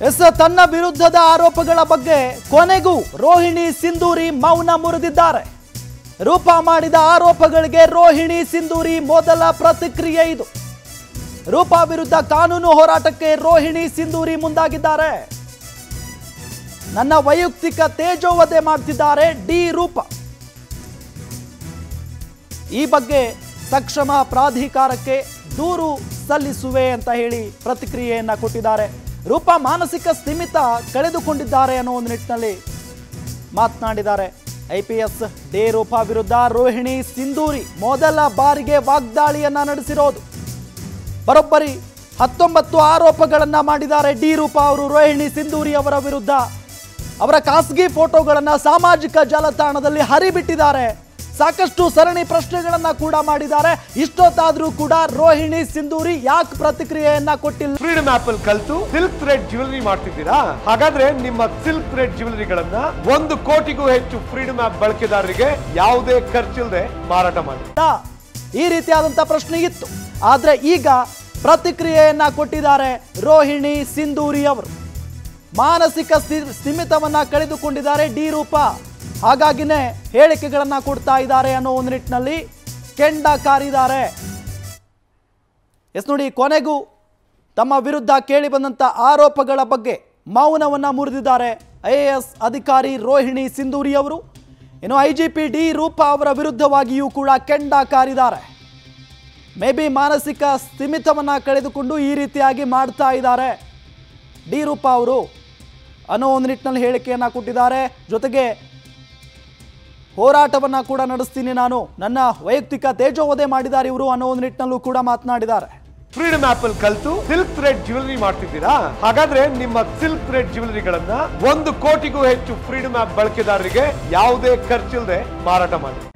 S ತನ್ನ ವಿರುದ್ಧದ ಆರೋಪಗಳ ಬಗ್ಗೆ ಕೊನೆಗೂ ರೋಹಿಣಿ ಸಿಂಧೂರಿ ಮೌನ ಮುರಿದಿದ್ದಾರೆ ರೂಪಾ ಮಾಡಿದ ಆರೋಪಗಳಿಗೆ ರೋಹಿಣಿ ಸಿಂಧೂರಿ ಮೊದಲ ಪ್ರತಿಕ್ರಿಯೆ ಇದು ರೂಪಾ ವಿರುದ್ಧ ಕಾನೂನು ಹೋರಾಟಕ್ಕೆ ರೋಹಿಣಿ ಸಿಂಧೂರಿ ಮುಂದಾಗಿದ್ದಾರೆ ನನ್ನ ವೈಯಕ್ತಿಕ ತೇಜೋವಧೆ ಮಾಡ್ತಿದ್ದಾರೆ ಡಿ ರೂಪ ಈ ಬಗ್ಗೆ ಸಕ್ಷಮ ಪ್ರಾಧಿಕಾರಕ್ಕೆ ದೂರು ಸಲ್ಲಿಸುವೆ ಅಂತ ಹೇಳಿ ಪ್ರತಿಕ್ರಿಯೆಯನ್ನ ಕೊಟ್ಟಿದ್ದಾರೆ ರೂಪಾ ಮಾನಸಿಕ ಸ್ಥಿಮಿತ ಕಳೆದುಕೊಂಡಿದ್ದಾರೆ ಅನ್ನೋ ಒಂದು ನಿಟ್ಟಿನಲ್ಲಿ ಮಾತನಾಡಿದ್ದಾರೆ I P S D Roopa ವಿರುದ್ಧ ರೋಹಿಣಿ ಸಿಂಧೂರಿ ಮೊದಲ ಬಾರಿಗೆ ವಾಗ್ದಾಳಿಯನ್ನ ನಡೆಸಿರೋದು ಬರೋಬ್ಬರಿ ಹತ್ತೊಂಬತ್ತು ಆರೋಪಗಳನ್ನ ಮಾಡಿದ್ದಾರೆ ಡಿ ರೂಪಾ ಅವರು ರೋಹಿಣಿ ಸಿಂಧೂರಿ ಅವರ ವಿರುದ್ಧ ಅವರ ಖಾಸಗಿ ಫೋಟೋಗಳನ್ನ ಸಾಮಾಜಿಕ ಜಾಲತಾಣದಲ್ಲಿ ಹರಿಬಿಟ್ಟಿದ್ದಾರೆ ಸಾಕಷ್ಟು ಸರಣಿ ಪ್ರಶ್ನೆಗಳನ್ನ ಕೂಡ ಮಾಡಿದ್ದಾರೆ ಇಷ್ಟೊತ್ತಾದ್ರೂ ಕೂಡ ರೋಹಿಣಿ ಸಿಂಧೂರಿ ಯಾಕೆ ಪ್ರತಿಕ್ರಿಯೆಯನ್ನ ಕೊಟ್ಟಿಲ್ಲ ಫ್ರೀಡಮ್ ಆಪ್ ಅಲ್ಲಿ ಕಲ್ತು ಸಿಲ್ಕ್ ಥ್ರೆಡ್ ಜ್ಯುವೆಲರಿ ಮಾಡ್ತಿದ್ದೀರಾ ಹಾಗಾದ್ರೆ ನಿಮ್ಮ ಸಿಲ್ಕ್ ಥ್ರೆಡ್ ಜ್ಯುವೆಲರಿಗಳನ್ನ ಒಂದು ಕೋಟಿಗೂ ಹೆಚ್ಚು ಫ್ರೀಡಮ್ ಆಪ್ ಬಳಕೆದಾರರಿಗೆ ಯಾವುದೇ ಖರ್ಚಿಲ್ಲದೆ ಮಾರಾಟ ಮಾಡಿ ಇಲ್ಲ. ಈ ರೀತಿಯಾದಂಥ ಪ್ರಶ್ನೆ ಇತ್ತು ಆದ್ರೆ ಈಗ ಪ್ರತಿಕ್ರಿಯೆಯನ್ನ ಕೊಟ್ಟಿದ್ದಾರೆ ರೋಹಿಣಿ ಸಿಂಧೂರಿ ಅವರು ಮಾನಸಿಕ ಸ್ಥಿ- ಸ್ಥಿಮಿತವನ್ನ ಕಳೆದುಕೊಂಡಿದ್ದಾರೆ ಡಿ ರೂಪ ಹಾಗಾಗಿನೇ ಹೇಳಿಕೆಗಳನ್ನ ಕೊಡ್ತಾ ಇದ್ದಾರೆ ಅನ್ನೋ ಒಂದು ನಿಟ್ಟಿನಲ್ಲಿ ಕೆಂಡ ಕಾರಿದ್ದಾರೆ ಎಸ್ ನೋಡಿ ಕೊನೆಗೂ ತಮ್ಮ ವಿರುದ್ಧ ಕೇಳಿ ಬಂದಂಥ ಆರೋಪಗಳ ಬಗ್ಗೆ ಮೌನವನ್ನ ಮುರಿದಿದ್ದಾರೆ ಐ ಎ ಎಸ್ ಅಧಿಕಾರಿ ರೋಹಿಣಿ ಸಿಂಧೂರಿ ಅವರು ಇನ್ನು I G P D Roopa ಅವರ ವಿರುದ್ಧವಾಗಿಯೂ ಕೂಡ ಕೆಂಡ ಕಾರಿದ್ದಾರೆ ಮೇ ಬಿ ಮಾನಸಿಕ ಸ್ಥಿಮಿತವನ್ನ ಕಳೆದುಕೊಂಡು ಈ ರೀತಿಯಾಗಿ ಮಾಡ್ತಾ ಇದ್ದಾರೆ ಡಿ ರೂಪಾ ಅವರು ಅನ್ನೋ ಒಂದು ನಿಟ್ಟಿನಲ್ಲಿ ಹೇಳಿಕೆಯನ್ನ ಕೊಟ್ಟಿದ್ದಾರೆ ಜೊತೆಗೆ ಹೋರಾಟವನ್ನ ಕೂಡ ನಡೆಸ್ತೀನಿ ನಾನು ನನ್ನ ವೈಯಕ್ತಿಕ ತೇಜೋವಧೆ ಮಾಡಿದ್ದಾರೆ ಇವರು ಅನ್ನೋ ಒಂದು ನಿಟ್ಟಿನಲ್ಲೂ ಕೂಡ ಮಾತನಾಡಿದ್ದಾರೆ ಫ್ರೀಡಮ್ ಆಪ್ ಅಲ್ಲಿ ಕಲ್ತು ಸಿಲ್ಕ್ ಥ್ರೆಡ್ ಜ್ಯುವೆಲರಿ ಮಾಡ್ತಿದ್ದೀರಾ ಹಾಗಾದ್ರೆ ನಿಮ್ಮ ಸಿಲ್ಕ್ ಥ್ರೆಡ್ ಜ್ಯುವೆಲರಿಗಳನ್ನ ಒಂದು ಕೋಟಿಗೂ ಹೆಚ್ಚು ಫ್ರೀಡಮ್ ಆಪ್ ಬಳಕೆದಾರರಿಗೆ ಯಾವುದೇ ಖರ್ಚಿಲ್ಲದೆ ಮಾರಾಟ ಮಾಡಿ